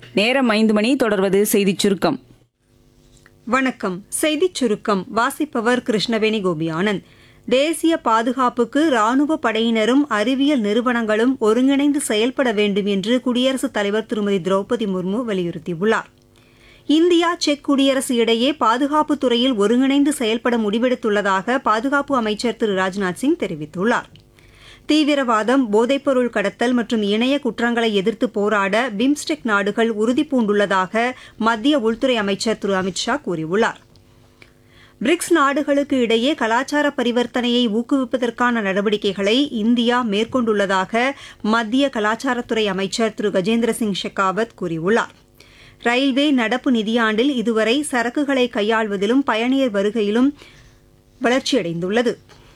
நேரம் ஐந்து மணி தொடர்வது செய்திச் சுருக்கம் வணக்கம் செய்திச் சுருக்கம் வாசிப்பவர் கிருஷ்ணவேணி கோபியானந்த் தேசிய பாதுகாப்புக்கு ராணுவ படையினரும் அறிவியல் நிறுவனங்களும் ஒருங்கிணைந்து செயல்பட வேண்டும் என்று குடியரசுத் தலைவர் திருமதி திரௌபதி முர்மு வலியுறுத்தியுள்ளார் இந்தியா செக் குடியரசு இடையே பாதுகாப்பு துறையில் ஒருங்கிணைந்து செயல்பட முடிவெடுத்துள்ளதாக பாதுகாப்பு அமைச்சர் திரு ராஜ்நாத் சிங் தெரிவித்துள்ளார் தீவிரவாதம் போதைப்பொருள் கடத்தல் மற்றும் இணைய குற்றங்களை எதிர்த்து போராட பிம்ஸ்டெக் நாடுகள் உறுதிபூண்டுள்ளதாக மத்திய உள்துறை அமைச்சர் திரு அமித் ஷா கூறியுள்ளார் பிரிக்ஸ் நாடுகளுக்கு இடையே கலாச்சார பரிவர்த்தனையை ஊக்குவிப்பதற்கான நடவடிக்கைகளை இந்தியா மேற்கொண்டுள்ளதாக மத்திய கலாச்சாரத்துறை அமைச்சர் திரு கஜேந்திர சிங் ஷெகாவத் கூறியுள்ளார் ரயில்வே நடப்பு நிதியாண்டில் இதுவரை சரக்குகளை கையாள்வதிலும் பயணியர் வருகையிலும் வளர்ச்சியடைந்துள்ளது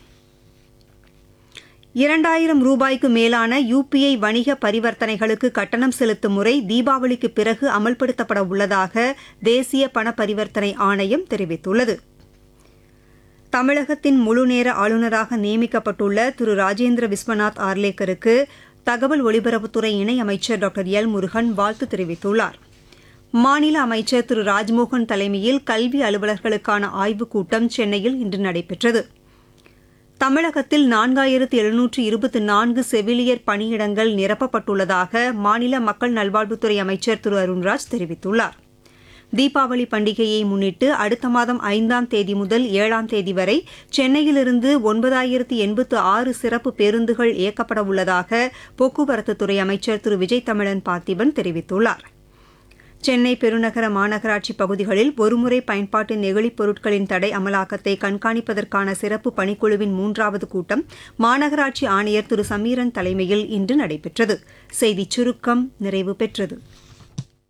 இரண்டாயிரம் ரூபாய்க்கு மேலான யுபிஐ வணிக பரிவர்த்தனைகளுக்கு கட்டணம் செலுத்தும் முறை தீபாவளிக்கு பிறகு அமல்படுத்தப்பட உள்ளதாக தேசிய பண பரிவர்த்தனை ஆணையம் தெரிவித்துள்ளது தமிழகத்தின் முழுநேர ஆளுநராக நியமிக்கப்பட்டுள்ள திரு ராஜேந்திர விஸ்வநாத் ஆர்லேக்கருக்கு தகவல் ஒலிபரப்புத்துறை இணையமைச்சர் டாக்டர் எல் முருகன் வாழ்த்து தெரிவித்துள்ளார் மாநில அமைச்சர் திரு ராஜ்மோகன் தலைமையில் கல்வி அலுவலர்களுக்கான ஆய்வுக் கூட்டம் சென்னையில் இன்று நடைபெற்றது தமிழகத்தில் நான்காயிரத்து எழுநூற்று இருபத்தி நான்கு செவிலியர் பணியிடங்கள் நிரப்பப்பட்டுள்ளதாக மாநில மக்கள் நல்வாழ்வுத்துறை அமைச்சர் திரு அருண்ராஜ் தெரிவித்துள்ளார் தீபாவளி பண்டிகையை முன்னிட்டு அடுத்த மாதம் ஐந்தாம் தேதி முதல் ஏழாம் தேதி வரை சென்னையிலிருந்து ஒன்பதாயிரத்து எண்பத்து ஆறு சிறப்பு பேருந்துகள் இயக்கப்பட உள்ளதாக போக்குவரத்துத்துறை அமைச்சர் திரு விஜய் தமிழன் பார்த்திபன் தெரிவித்துள்ளார் சென்னை பெருநகர மாநகராட்சி பகுதிகளில் ஒருமுறை பயன்பாட்டு நெகிழிப் பொருட்களின் தடை அமலாக்கத்தை கண்காணிப்பதற்கான சிறப்பு பணிக்குழுவின் மூன்றாவது கூட்டம் மாநகராட்சி ஆணையர் திரு சமீரன் தலைமையில் இன்று நடைபெற்றது செய்திச் சுருக்கம் நிறைவு பெற்றது